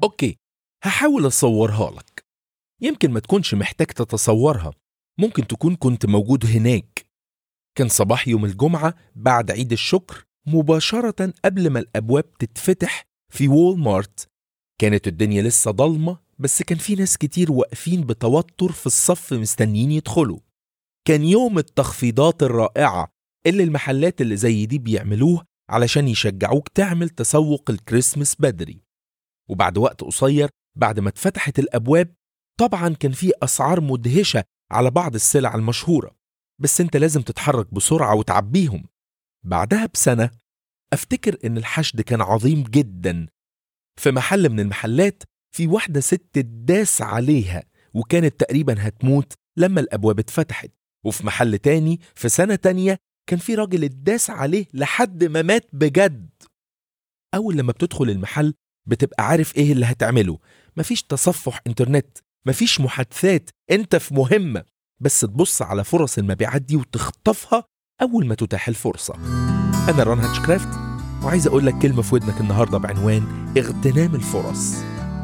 أوكي هحاول أصورها لك يمكن ما تكونش محتاج تتصورها ممكن تكون كنت موجود هناك كان صباح يوم الجمعة بعد عيد الشكر مباشرة قبل ما الأبواب تتفتح في وول مارت كانت الدنيا لسه ضلمة بس كان في ناس كتير واقفين بتوتر في الصف مستنيين يدخلوا كان يوم التخفيضات الرائعة اللي المحلات اللي زي دي بيعملوه علشان يشجعوك تعمل تسوق الكريسماس بدري وبعد وقت قصير بعد ما اتفتحت الأبواب طبعا كان في أسعار مدهشة على بعض السلع المشهورة بس انت لازم تتحرك بسرعة وتعبيهم بعدها بسنة أفتكر إن الحشد كان عظيم جدا في محل من المحلات في واحدة ست داس عليها وكانت تقريبا هتموت لما الأبواب اتفتحت وفي محل تاني في سنة تانية كان في راجل اتداس عليه لحد ما مات بجد أول لما بتدخل المحل بتبقى عارف إيه اللي هتعمله مفيش تصفح إنترنت مفيش محادثات أنت في مهمة بس تبص على فرص المبيعات دي وتخطفها أول ما تتاح الفرصة أنا ران هاتشكرافت وعايز أقول لك كلمة في ودنك النهاردة بعنوان اغتنام الفرص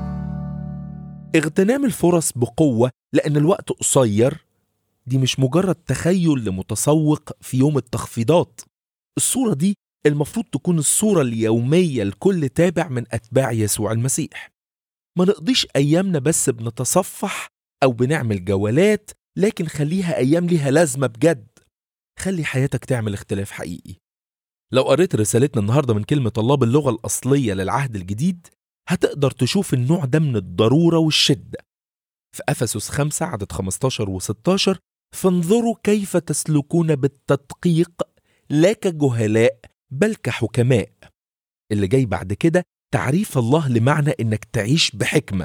اغتنام الفرص بقوة لأن الوقت قصير دي مش مجرد تخيل لمتسوق في يوم التخفيضات الصورة دي المفروض تكون الصورة اليومية لكل تابع من أتباع يسوع المسيح ما نقضيش أيامنا بس بنتصفح أو بنعمل جولات لكن خليها أيام ليها لازمة بجد خلي حياتك تعمل اختلاف حقيقي لو قريت رسالتنا النهاردة من كلمة الله باللغة الأصلية للعهد الجديد هتقدر تشوف النوع ده من الضرورة والشدة في أفسس 5 عدد 15 و16 فانظروا كيف تسلكون بالتدقيق لا كجهلاء بل كحكماء اللي جاي بعد كده تعريف الله لمعنى انك تعيش بحكمة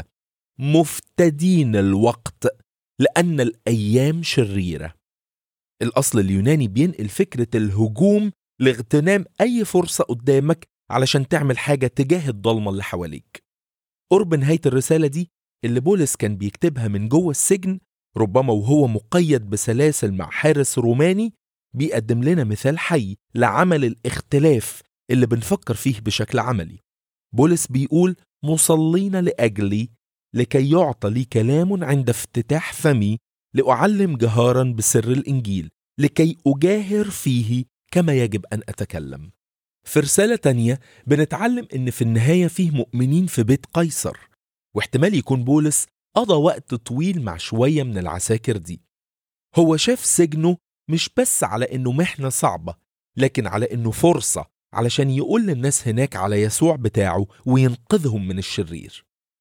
مفتدين الوقت لأن الأيام شريرة الأصل اليوناني بينقل فكرة الهجوم لاغتنام أي فرصة قدامك علشان تعمل حاجة تجاه الضلمة اللي حواليك قرب نهاية الرسالة دي اللي بولس كان بيكتبها من جوه السجن ربما وهو مقيد بسلاسل مع حارس روماني بيقدم لنا مثال حي لعمل الاختلاف اللي بنفكر فيه بشكل عملي بولس بيقول مصلين لأجلي لكي يعطى لي كلام عند افتتاح فمي لأعلم جهارا بسر الإنجيل لكي أجاهر فيه كما يجب أن أتكلم في رسالة تانية بنتعلم إن في النهاية فيه مؤمنين في بيت قيصر واحتمال يكون بولس قضى وقت طويل مع شوية من العساكر دي هو شاف سجنه مش بس على إنه محنة صعبة لكن على إنه فرصة علشان يقول للناس هناك على يسوع بتاعه وينقذهم من الشرير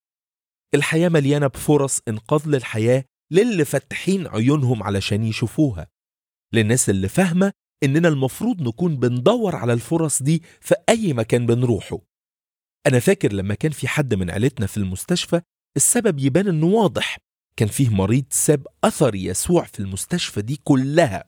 الحياة مليانة بفرص إنقاذ للحياة للي فاتحين عيونهم علشان يشوفوها للناس اللي فاهمة إننا المفروض نكون بندور على الفرص دي في أي مكان بنروحه أنا فاكر لما كان في حد من عيلتنا في المستشفى السبب يبان إنه واضح كان فيه مريض ساب أثر يسوع في المستشفى دي كلها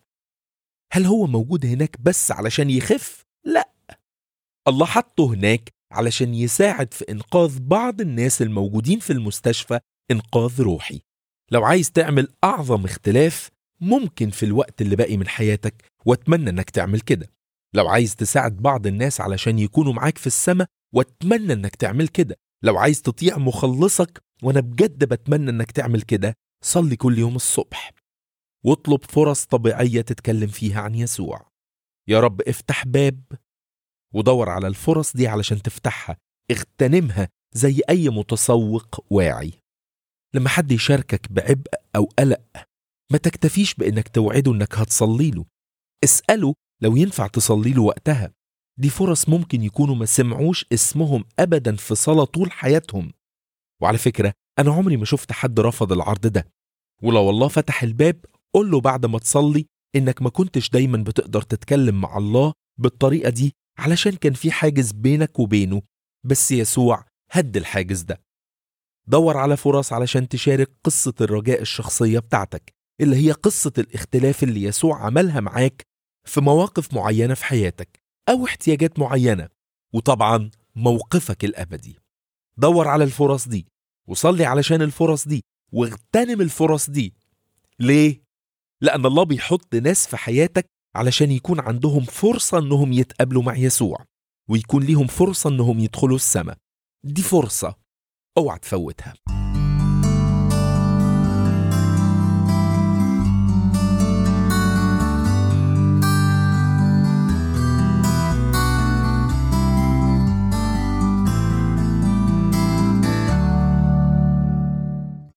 هل هو موجود هناك بس علشان يخف؟ لا الله حطه هناك علشان يساعد في إنقاذ بعض الناس الموجودين في المستشفى إنقاذ روحي لو عايز تعمل أعظم اختلاف ممكن في الوقت اللي باقي من حياتك واتمنى انك تعمل كده لو عايز تساعد بعض الناس علشان يكونوا معاك في السماء واتمنى انك تعمل كده لو عايز تطيع مخلصك وانا بجد بتمنى انك تعمل كده صلي كل يوم الصبح واطلب فرص طبيعية تتكلم فيها عن يسوع يا رب افتح باب ودور على الفرص دي علشان تفتحها اغتنمها زي أي متسوق واعي لما حد يشاركك بعبء أو قلق ما تكتفيش بإنك توعده إنك هتصلي له اسأله لو ينفع تصلي له وقتها دي فرص ممكن يكونوا ما سمعوش اسمهم أبدا في صلاة طول حياتهم وعلى فكرة أنا عمري ما شفت حد رفض العرض ده ولو الله فتح الباب قول له بعد ما تصلي إنك ما كنتش دايما بتقدر تتكلم مع الله بالطريقة دي علشان كان في حاجز بينك وبينه بس يسوع هد الحاجز ده دور على فرص علشان تشارك قصة الرجاء الشخصية بتاعتك اللي هي قصة الاختلاف اللي يسوع عملها معاك في مواقف معينة في حياتك أو احتياجات معينة وطبعا موقفك الأبدي دور على الفرص دي وصلي علشان الفرص دي واغتنم الفرص دي ليه؟ لأن الله بيحط ناس في حياتك علشان يكون عندهم فرصة إنهم يتقابلوا مع يسوع ويكون ليهم فرصة إنهم يدخلوا السماء دي فرصة اوعى تفوتها